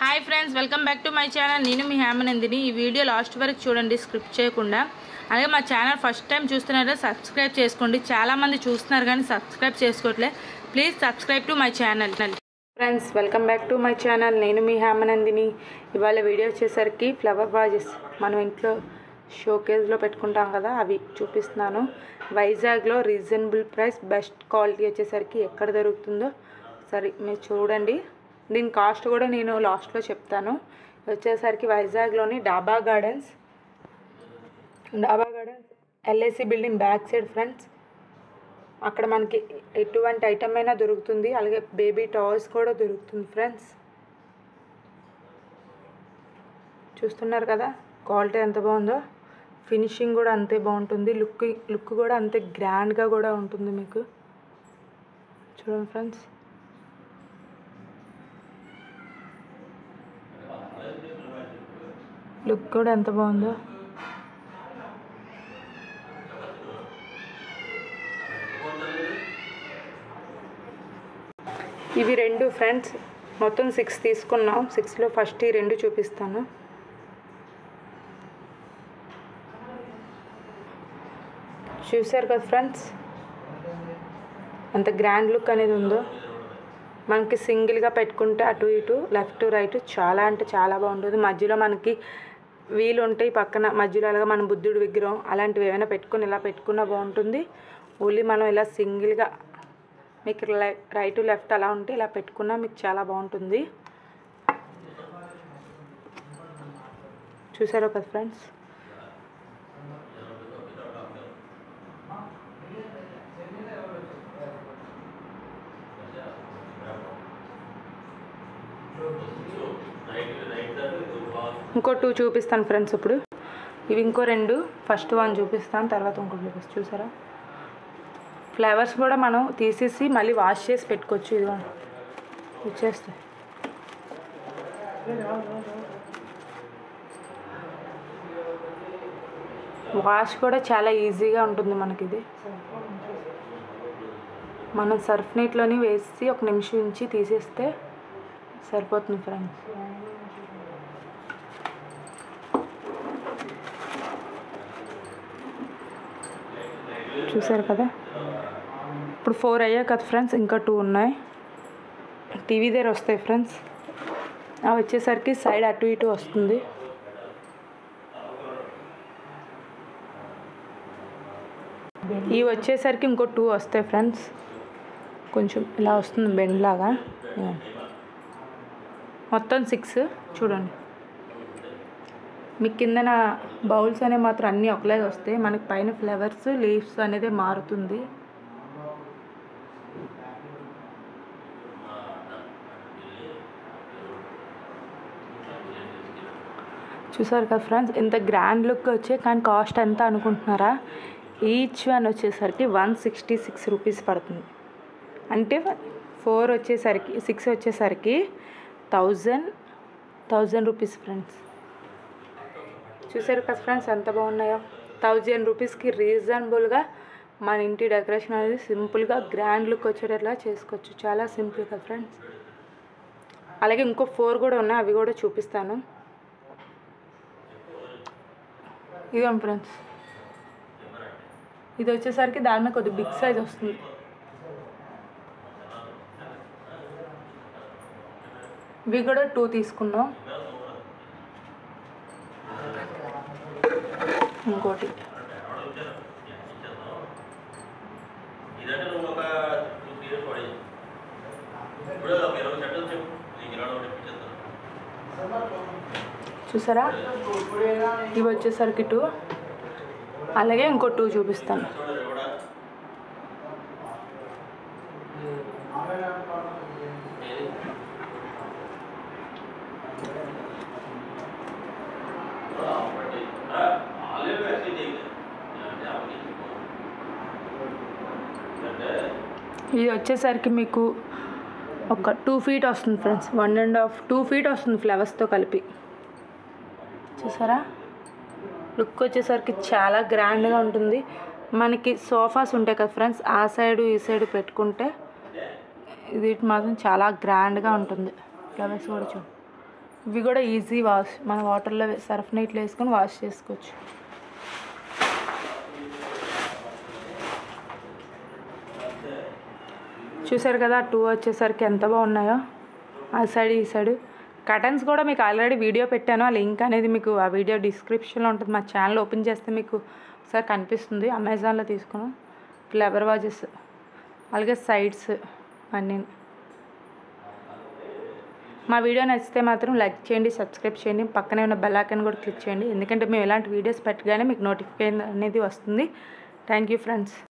hi friends welcome back to my channel నేను మీ హేమనందిని ఈ వీడియో లాస్ట్ వరకు చూడండి స్క్రిప్ట్ చేయకుండా అలాగే మా ఛానల్ ఫస్ట్ టైం చూస్తున్నారో సబ్స్క్రైబ్ చేసుకోండి చాలామంది చూస్తున్నారు కానీ సబ్స్క్రైబ్ చేసుకోవట్లే please subscribe to my channel friends welcome back to my channel నేను మీ హేమనందిని ఇవాళ వీడియో వచ్చేసరికి ఫ్లవర్ వాజెస్ మనం ఇంట్లో షోకేజ్లో పెట్టుకుంటాం కదా అవి చూపిస్తున్నాను వైజాగ్లో రీజనబుల్ ప్రైస్ బెస్ట్ క్వాలిటీ వచ్చేసరికి ఎక్కడ దొరుకుతుందో సరే మీరు చూడండి దీని కాస్ట్ కూడా నేను లాస్ట్లో చెప్తాను ఇది వచ్చేసరికి వైజాగ్లోని Daba Gardens Daba Gardens LIC building back side friends అక్కడ మనకి ఎటువంటి ఐటమ్ అయినా దొరుకుతుంది అలాగే బేబీ టాయ్స్ కూడా దొరుకుతుంది ఫ్రెండ్స్ చూస్తున్నారు కదా క్వాలిటీ ఎంత బాగుందో ఫినిషింగ్ కూడా అంతే బాగుంటుంది లుక్ లుక్ కూడా అంతే గ్రాండ్గా కూడా ఉంటుంది మీకు చూడండి ఫ్రెండ్స్ లుక్ కూడా ఎంత బాగుందో ఇవి రెండు ఫ్రెండ్స్ మొత్తం సిక్స్ తీసుకున్నాం సిక్స్లో ఫస్ట్ ఈ రెండు చూపిస్తాను చూసారు కదా ఫ్రెండ్స్ ఎంత గ్రాండ్ లుక్ అనేది ఉందో మనకి సింగిల్గా పెట్టుకుంటే అటు ఇటు లెఫ్ట్ రైట్ చాలా అంటే చాలా బాగుంటుంది మధ్యలో మనకి వీలు ఉంటాయి పక్కన మధ్యలో అలాగా మన బుద్ధుడి విగ్రహం అలాంటివి ఏమైనా పెట్టుకుని ఇలా పెట్టుకున్నా బాగుంటుంది ఓన్లీ మనం ఇలా సింగిల్గా మీకు రైట్ లెఫ్ట్ అలా ఉంటే ఇలా పెట్టుకున్నా మీకు చాలా బాగుంటుంది చూసారు కదా ఫ్రెండ్స్ ఇంకో టూ చూపిస్తాను ఫ్రెండ్స్ ఇప్పుడు ఇవి ఇంకో రెండు ఫస్ట్ వన్ చూపిస్తాను తర్వాత ఇంకోటి చూపిస్తాను చూసారా ఫ్లేవర్స్ కూడా మనం తీసేసి మళ్ళీ వాష్ చేసి పెట్టుకోవచ్చు ఇది వచ్చేస్తాయి వాష్ కూడా చాలా ఈజీగా ఉంటుంది మనకి ఇది మనం సర్ఫ్ నీటిలోని వేసి ఒక నిమిషం ఉంచి తీసేస్తే సరిపోతుంది ఫ్రెండ్స్ చూసారు కదా ఇప్పుడు ఫోర్ అయ్యాయి కదా ఫ్రెండ్స్ ఇంకా టూ ఉన్నాయి టీవీ దగ్గర వస్తాయి ఫ్రెండ్స్ అవి వచ్చేసరికి సైడ్ అటు ఇటు వస్తుంది ఇవి వచ్చేసరికి ఇంకో టూ వస్తాయి ఫ్రెండ్స్ కొంచెం ఇలా వస్తుంది బెండ్ లాగా మొత్తం సిక్స్ చూడండి మీ కిందన బౌల్స్ అనేవి మాత్రం అన్నీ ఒకలాగే వస్తాయి మనకి పైన ఫ్లవర్స్ లీవ్స్ అనేది మారుతుంది చూసారు కదా ఫ్రెండ్స్ ఇంత గ్రాండ్ లుక్ వచ్చే కానీ కాస్ట్ ఎంత అనుకుంటున్నారా ఈచ్ వన్ వచ్చేసరికి వన్ సిక్స్టీ సిక్స్ రూపీస్ పడుతుంది అంటే ఫోర్ వచ్చేసరికి సిక్స్ వచ్చేసరికి థౌజండ్ థౌజండ్ రూపీస్ ఫ్రెండ్స్ చూసారు కదా ఫ్రెండ్స్ ఎంత బాగున్నాయో థౌజండ్ రూపీస్కి రీజనబుల్గా మన ఇంటి డెకరేషన్ అనేది సింపుల్గా గ్రాండ్ లుక్ వచ్చేటట్లా చేసుకోవచ్చు చాలా సింపుల్ కదా ఫ్రెండ్స్ అలాగే ఇంకో ఫోర్ కూడా ఉన్నాయి అవి కూడా చూపిస్తాను ఇదిగోండి ఫ్రెండ్స్ ఇది వచ్చేసరికి దాని మీద కొద్దిగా బిగ్ సైజ్ వస్తుంది ఇవి కూడా టూ తీసుకున్నాం ఇంకోటి చూసారా ఇవి వచ్చేసరికి టూ అలాగే ఇంకో టూ చూపిస్తాను ఇది వచ్చేసరికి మీకు ఒక టూ ఫీట్ వస్తుంది friends one and half two feet వస్తుంది ఫ్లవర్స్తో కలిపి చూసారా లుక్ వచ్చేసరికి చాలా గ్రాండ్గా ఉంటుంది మనకి సోఫాస్ ఉంటాయి కదా ఫ్రెండ్స్ ఆ సైడు ఈ సైడు పెట్టుకుంటే ఇది మాత్రం చాలా గ్రాండ్గా ఉంటుంది ఫ్లవర్స్ కూడా చూడు ఇవి కూడా ఈజీ వాష్ మన వాటర్లో సర్ఫ్ నీటిలో వేసుకొని వాష్ చేసుకోవచ్చు చూసారు కదా టూ వచ్చేసరికి ఎంత బాగున్నాయో ఆ సైడ్ ఈ సైడ్ కటన్స్ కూడా మీకు ఆల్రెడీ వీడియో పెట్టాను ఆ లింక్ అనేది మీకు ఆ వీడియో డిస్క్రిప్షన్లో ఉంటుంది మా ఛానల్ ఓపెన్ చేస్తే మీకు ఒకసారి కనిపిస్తుంది అమెజాన్లో తీసుకున్నాం ఫ్లవర్ వాజెస్ అలాగే సైడ్స్ అన్నీ మా వీడియో నచ్చితే మాత్రం లైక్ చేయండి సబ్స్క్రైబ్ చేయండి పక్కనే ఉన్న బెల్ ఐకాన్ కూడా క్లిక్ చేయండి ఎందుకంటే మేము ఇలాంటి వీడియోస్ పెట్టగానే మీకు నోటిఫికేషన్ అనేది వస్తుంది థ్యాంక్ యూ ఫ్రెండ్స్